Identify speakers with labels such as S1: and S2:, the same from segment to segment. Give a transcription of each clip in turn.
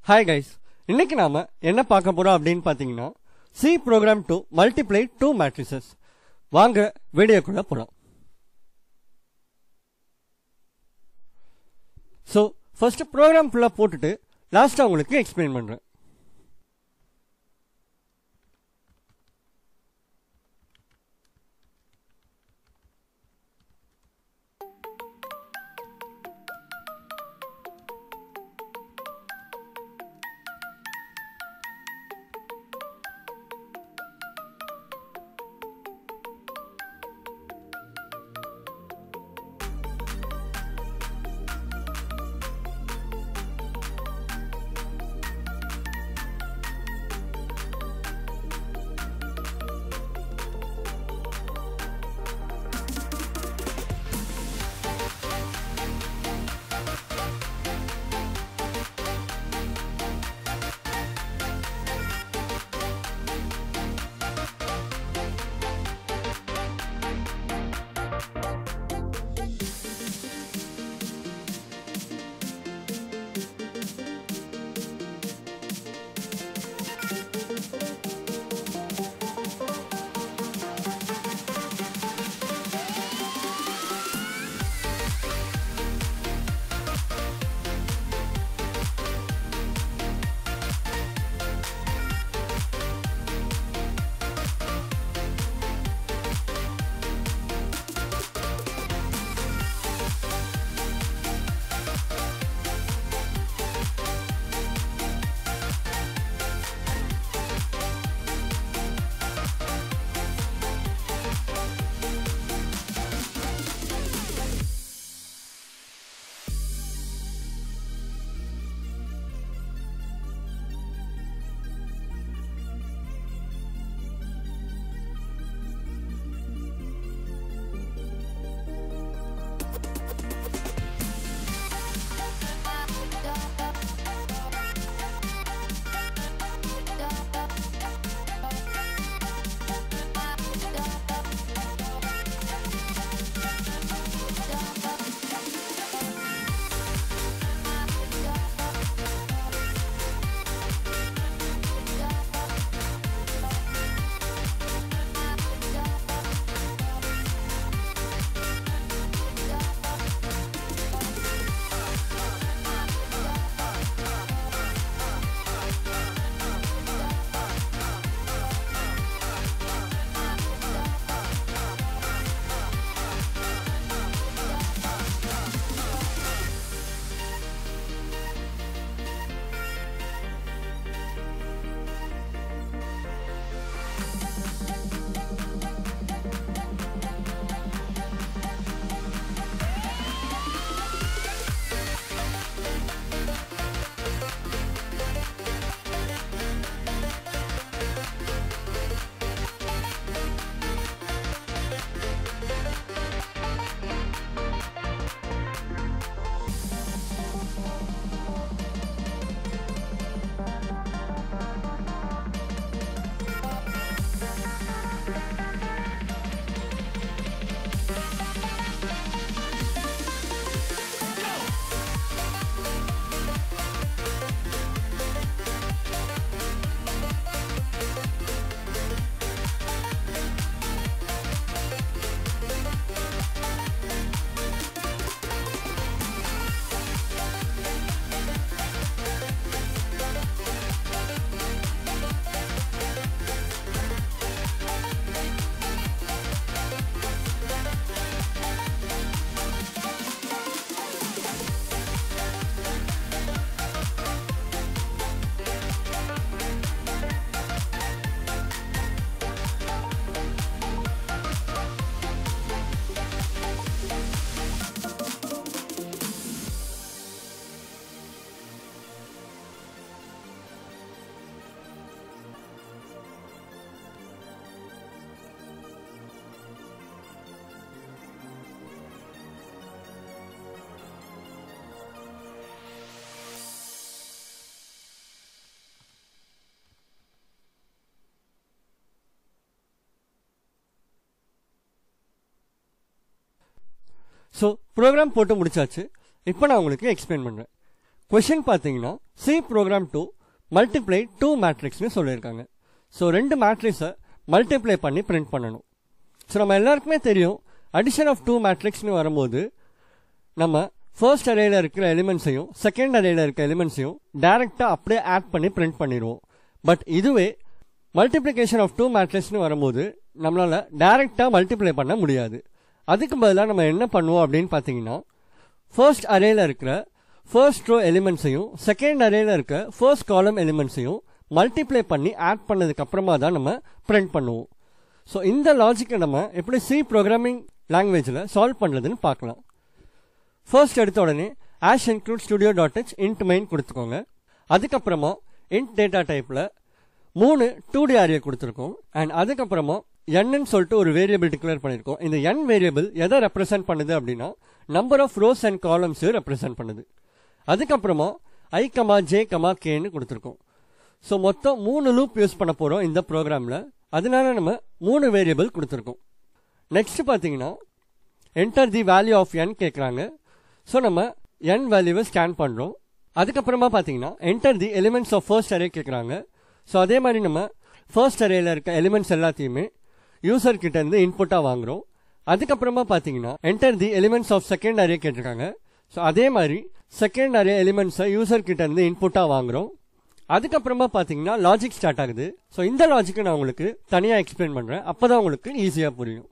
S1: hi guys இன்னைக்கு நாம என்ன பார்க்க போறோம் அப்படின்னு பார்த்தீங்கன்னா C program to multiply two matrices வாங்க வீடியோக்குள்ள போலாம் ஸோ ஃபர்ஸ்ட் ப்ரோக்ராம் ஃபுல்லாக போட்டுட்டு லாஸ்ட்டாக உங்களுக்கு எக்ஸ்பிளைன் பண்ணுறேன் ஸோ ப்ரோக்ராம் போட்டு முடிச்சாச்சு இப்போ நான் உங்களுக்கு எக்ஸ்பிளைன் பண்ணுறேன் கொஷின் பார்த்தீங்கன்னா C program to multiply two மேட்ரிக்ஸ்னு சொல்லியிருக்காங்க ஸோ ரெண்டு மேட்ரிக்ஸை மல்டிப்ளை பண்ணி பிரிண்ட் பண்ணணும் ஸோ நம்ம எல்லாருக்குமே தெரியும் அடிஷன் ஆஃப் டூ மேட்ரிக்ஸ்னு வரும்போது நம்ம ஃபர்ஸ்ட் அரேல இருக்கிற எலிமெண்ட்ஸையும் செகண்ட் அரேல இருக்கிற எலிமெண்ட்ஸையும் டைரெக்டாக அப்படியே ஆட் பண்ணி பிரிண்ட் பண்ணிடுவோம் பட் இதுவே மல்டிப்ளிகேஷன் ஆஃப் டூ மேட்ரிக்ஸ்னு வரும்போது நம்மளால டைரெக்டாக மல்டிப்ளை பண்ண முடியாது அதுக்கு பதிலாக நம்ம என்ன பண்ணுவோம் அப்படின்னு பார்த்தீங்கன்னா ஃபர்ஸ்ட் அரேல இருக்கிற ஃபர்ஸ்ட் ரோ எலிமெண்ட்ஸையும் செகண்ட் அரேல இருக்க ஃபர்ஸ்ட் காலம் எலிமெண்ட்ஸையும் மல்டிப்ளை பண்ணி ஆட் பண்ணதுக்கு அப்புறமா தான் நம்ம பிரிண்ட் பண்ணுவோம் ஸோ இந்த லாஜிக்கை நம்ம எப்படி சி ப்ரோக்ராமிங் லாங்குவேஜில் சால்வ் பண்ணுறதுன்னு பார்க்கலாம் ஃபர்ஸ்ட் எடுத்த உடனே hash include studio dot h int main கொடுத்துக்கோங்க அதுக்கப்புறமா இன்ட் டேட்டா டைப்பில் மூணு டூ டி ஆரியை கொடுத்துருக்கோம் அண்ட் அதுக்கப்புறமா என்னு சொல்லிட்டு ஒரு வேரியபிள் டிக்ளேர் பண்ணியிருக்கோம் இந்த என் வேரியபிள் எதை ரெப்ரசென்ட் பண்ணுது அப்படின்னா number of rows and columns represent பண்ணுது அதுக்கப்புறமா ஐ கமா ஜே கமா கேன்னு கொடுத்துருக்கோம் ஸோ மொத்தம் மூணு லூப் யூஸ் பண்ண போகிறோம் இந்த ப்ரோக்ராமில் அதனால நம்ம மூணு வேரியபிள் கொடுத்துருக்கோம் நெக்ஸ்ட் பார்த்தீங்கன்னா enter the value of N கேட்குறாங்க ஸோ நம்ம என் வேல்யூவை ஸ்கேன் பண்ணுறோம் அதுக்கப்புறமா பார்த்தீங்கன்னா enter the elements of first array கேட்குறாங்க ஸோ அதே மாதிரி நம்ம ஃபர்ஸ்ட் அரேல இருக்க எலிமெண்ட்ஸ் எல்லாத்தையுமே யூசர் கிட்ட இருந்து இன்புட்டாக வாங்குறோம் அதுக்கப்புறமா பார்த்தீங்கன்னா enter the elements of second array கேட்டிருக்காங்க ஸோ அதே மாதிரி செகண்ட் அரே எலிமெண்ட்ஸை யூசர் கிட்ட இருந்து இன்புட்டாக வாங்குறோம் அதுக்கப்புறமா பார்த்தீங்கன்னா லாஜிக் ஸ்டார்ட் ஆகுது ஸோ இந்த லாஜிக்கை நான் உங்களுக்கு தனியாக எக்ஸ்பிளைன் பண்ணுறேன் அப்போ தான் உங்களுக்கு ஈஸியாக புரியும்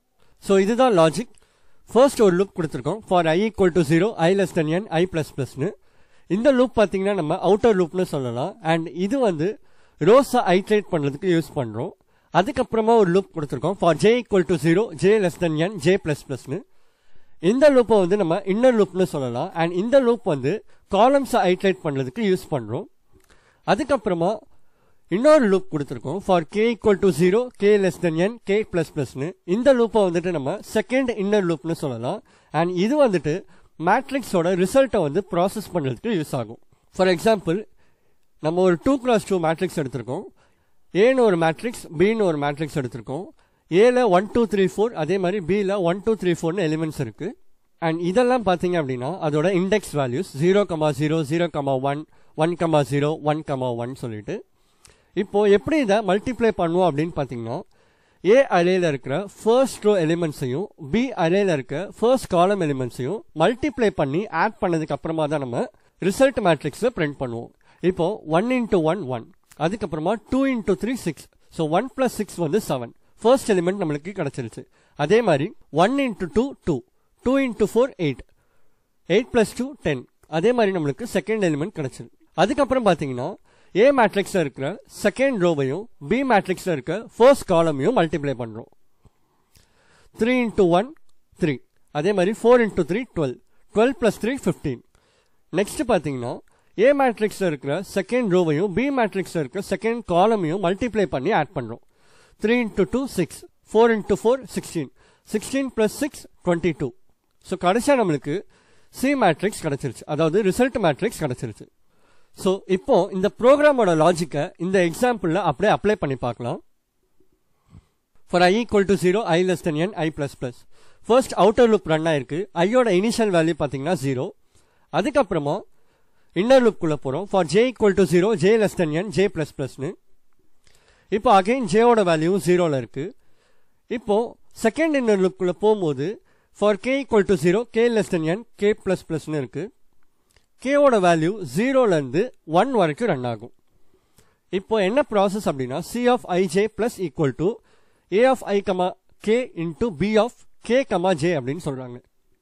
S1: ஸோ இதுதான் லாஜிக் ஃபர்ஸ்ட் ஒரு லூப் கொடுத்துருக்கோம் for I equal to zero I less than N I plus பிளஸ்னு இந்த லூப் பார்த்தீங்கன்னா நம்ம அவுட்டர் லூப்னு சொல்லலாம் அண்ட் இது வந்து ரோஸை ஐட்ரேட் பண்ணுறதுக்கு யூஸ் பண்ணுறோம் அதுக்கப்புறமா ஒரு லூப் கொடுத்துருக்கோம் for J equal to zero J less than N J plus பிளஸ்னு இந்த லூப்பை வந்து நம்ம இன்னர் லூப்னு சொல்லலாம் அண்ட் இந்த லூப் வந்து காலம்ஸை ஐட்ரேட் பண்ணுறதுக்கு யூஸ் பண்ணுறோம் அதுக்கப்புறமா இன்னொரு லூப் கொடுத்துருக்கோம் for K equal to zero K less than N K plus பிளஸ்னு இந்த லூப்பை வந்துட்டு நம்ம செகண்ட் இன்னர் லூப்னு சொல்லலாம் அண்ட் இது வந்துட்டு மேட்ரிக்ஸோட ரிசல்ட்டை வந்து ப்ராசஸ் பண்ணுறதுக்கு யூஸ் ஆகும் ஃபார் எக்ஸாம்பிள் நம்ம ஒரு டூ கிராஸ் டூ மேட்ரிக்ஸ் எடுத்திருக்கோம் ஏன்னு ஒரு மேட்ரிக்ஸ் பின்னு ஒரு மேட்ரிக்ஸ் எடுத்திருக்கோம் ஏல ஒன் டூ த்ரீ ஃபோர் அதே மாதிரி பியில் ஒன் டூ த்ரீ ஃபோர்னு எலிமெண்ட்ஸ் இருக்குது அண்ட் இதெல்லாம் பார்த்தீங்க அப்படின்னா அதோட index values zero comma zero zero comma one one comma zero one comma one சொல்லிட்டு இப்போ எப்படி இதை மல்டிப்ளை பண்ணுவோம் அப்படின்னு பார்த்தீங்கன்னா ஏ அரேல இருக்கிற ஃபர்ஸ்ட் ரோ எலிமெண்ட்ஸையும் பி அரேல இருக்க ஃபர்ஸ்ட் காலம் எலிமெண்ட்ஸையும் மல்டிப்ளை பண்ணி ஆட் பண்ணதுக்கு அப்புறமா தான் நம்ம ரிசல்ட் மேட்ரிக்ஸில் பிரிண்ட் பண்ணுவோம் இப்போ ஒன் இன்டூ ஒன் ஒன் அதுக்கப்புறமா two into three six so one plus six வந்து செவன் ஃபர்ஸ்ட் எலிமெண்ட் நம்மளுக்கு கிடைச்சிருச்சு அதே மாதிரி one into two two two into four eight eight plus two ten அதே மாதிரி நம்மளுக்கு செகண்ட் எலிமெண்ட் கிடைச்சிருக்கு அதுக்கப்புறம் பார்த்தீங்கன்னா ஏ மேட்ரிக்ஸில் இருக்கிற செகண்ட் ரோவையும் பி மேட்ரிக்ஸில் இருக்க ஃபர்ஸ்ட் காலமையும் மல்டிப்ளை பண்ணுறோம் த்ரீ இன்டூ ஒன் த்ரீ அதே மாதிரி four into three twelve twelve plus three fifteen next பார்த்தீங்கன்னா ஏ மேட்ரிக்ஸில் இருக்கிற செகண்ட் ரோவையும் பி மேட்ரிக்ஸில் இருக்க செகண்ட் காலமையும் மல்டிப்ளை பண்ணி ஆட் பண்ணுறோம் three into two six four into four sixteen sixteen plus six twenty two so கடைசியாக நம்மளுக்கு சி மேட்ரிக்ஸ் கிடச்சிருச்சு அதாவது ரிசல்ட் மேட்ரிக்ஸ் கிடச்சிருச்சு ஸோ இப்போ இந்த ப்ரோக்ராமோட லாஜிக்கை இந்த எக்ஸாம்பிளில் அப்படியே அப்ளை பண்ணி பார்க்கலாம் for I equal to zero I less than N I plus plus first outer loop run ஆயிருக்கு ஐயோட இனிஷியல் வேல்யூ பார்த்தீங்கன்னா ஜீரோ அதுக்கப்புறமா இன்னர் லுப்குள்ளே போகிறோம் for J equal to zero J less than N J plus பிளஸ்னு இப்போ again ஜேவோட value ஜீரோவில் இருக்குது இப்போ செகண்ட் இன்னர் லுப்குள்ளே போகும்போது for K equal to zero K less than N K plus பிளஸ்னு இருக்குது கேவோட வேல்யூ ஜீரோலேருந்து ஒன் வரைக்கும் ரன் ஆகும் இப்போ என்ன ப்ராசஸ் அப்படின்னா C of I J plus equal to A of I comma K into B of K comma J அப்படின்னு சொல்கிறாங்க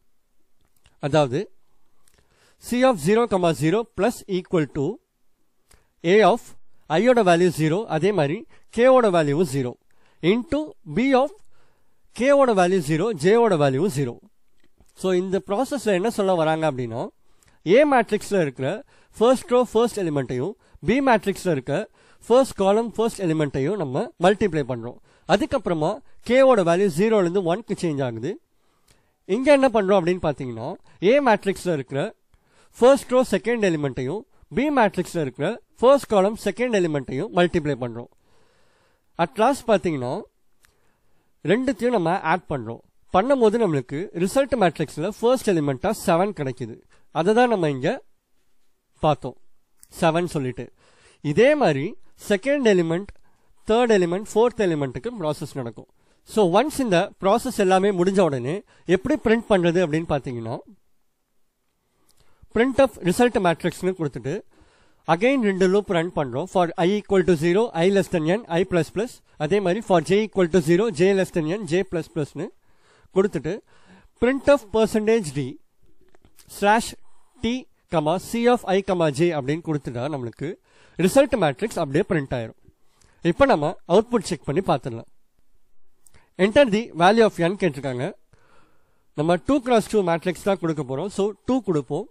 S1: அதாவது C of zero comma zero plus equal to A of ஐயோட வேல்யூ ஜீரோ அதே மாதிரி கேவோட வேல்யூவும் zero into B of கேவோட value zero ஜேவோட வேல்யூவும் ஜீரோ ஸோ இந்த ப்ராசஸில் என்ன சொல்ல வராங்க அப்படின்னா ஏ மேட்ரிக்ஸில் இருக்கிற ஃபர்ஸ்ட் ரோ ஃபர்ஸ்ட் எலிமெண்ட்டையும் பி மேட்ரிக்ஸில் இருக்க ஃபர்ஸ்ட் காலம் ஃபர்ஸ்ட் எலிமெண்ட்டையும் நம்ம மல்டிப்ளை பண்ணுறோம் அதுக்கப்புறமா கேவோட வேல்யூ ஜீரோலேருந்து ஒன்க்கு சேஞ்ச் ஆகுது இங்கே என்ன பண்ணுறோம் அப்படின்னு பார்த்தீங்கன்னா ஏ மேட்ரிக்ஸில் இருக்கிற ஃபர்ஸ்ட் ரோ செகண்ட் எலிமெண்ட்டையும் பி மேட்ரிக்ஸில் இருக்கிற ஃபர்ஸ்ட் காலம் செகண்ட் எலிமெண்ட்டையும் மல்டிப்ளை பண்ணுறோம் அட் லாஸ்ட் பார்த்தீங்கன்னா ரெண்டுத்தையும் நம்ம ஆட் பண்ணுறோம் பண்ணும்போது நம்மளுக்கு ரிசல்ட் மேட்ரிக்ஸில் ஃபர்ஸ்ட் எலிமெண்ட்டாக செவன் கிடைக்குது அதை தான் நம்ம இங்கே பார்த்தோம் செவன் சொல்லிட்டு இதே மாதிரி second element third element fourth எலிமெண்ட்டுக்கு ப்ராசஸ் நடக்கும் ஸோ ஒன்ஸ் இந்த ப்ராசஸ் எல்லாமே முடிஞ்ச உடனே எப்படி பிரிண்ட் பண்ணுறது அப்படின்னு பார்த்தீங்கன்னா பிரிண்ட் ஆஃப் ரிசல்ட் மேட்ரிக்ஸ்னு கொடுத்துட்டு அகைன் ரெண்டு லூப் ரன் பண்ணுறோம் for I equal to zero I less than N I plus plus அதே மாதிரி for J equal to zero J less than N J plus ப்ளஸ்னு கொடுத்துட்டு printf percentage D slash D comma C of I comma J அப்படின்னு கொடுத்துட்டா நம்மளுக்கு result matrix அப்படியே print ஆயிரும் இப்போ நம்ம அவுட்புட் செக் பண்ணி பார்த்துடலாம் enter the value of N கேட்டிருக்காங்க நம்ம டூ கிராஸ் டூ மேட்ரிக்ஸ் தான் கொடுக்க போகிறோம் ஸோ டூ கொடுப்போம்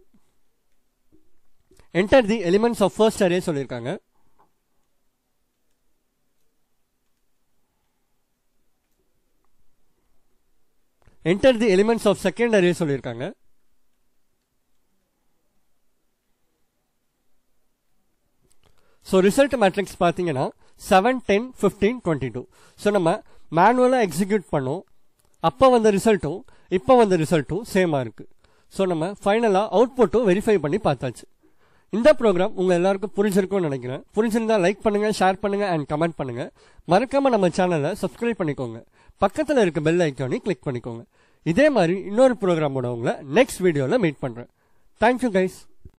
S1: enter the elements of first array சொல்லியிருக்காங்க enter the elements of second array சொல்லியிருக்காங்க ஸோ ரிசல்ட் மேட்ரிக்ஸ் பார்த்தீங்கன்னா seven ten fifteen twenty two so நம்ம மேனுவலாக எக்ஸிக்யூட் பண்ணோம் அப்போ வந்த ரிசல்ட்டும் இப்போ வந்த ரிசல்ட்டும் சேமாக இருக்குது ஸோ நம்ம ஃபைனலாக அவுட்புட்டும் வெரிஃபை பண்ணி பார்த்தாச்சு இந்த ப்ரோக்ராம் உங்கள் எல்லாருக்கும் புரிஞ்சிருக்கும்னு நினைக்கிறேன் புரிஞ்சிருந்தா லைக் பண்ணுங்கள் ஷேர் பண்ணுங்கள் அண்ட் கமெண்ட் பண்ணுங்கள் மறக்காமல் நம்ம சேனலை சப்ஸ்கிரைப் பண்ணிக்கோங்க பக்கத்தில் இருக்க பெல் ஐக்கானி கிளிக் பண்ணிக்கோங்க இதே மாதிரி இன்னொரு ப்ரோக்ராமோட உங்களை நெக்ஸ்ட் வீடியோவில் மீட் பண்ணுறேன் தேங்க்யூ கைஸ்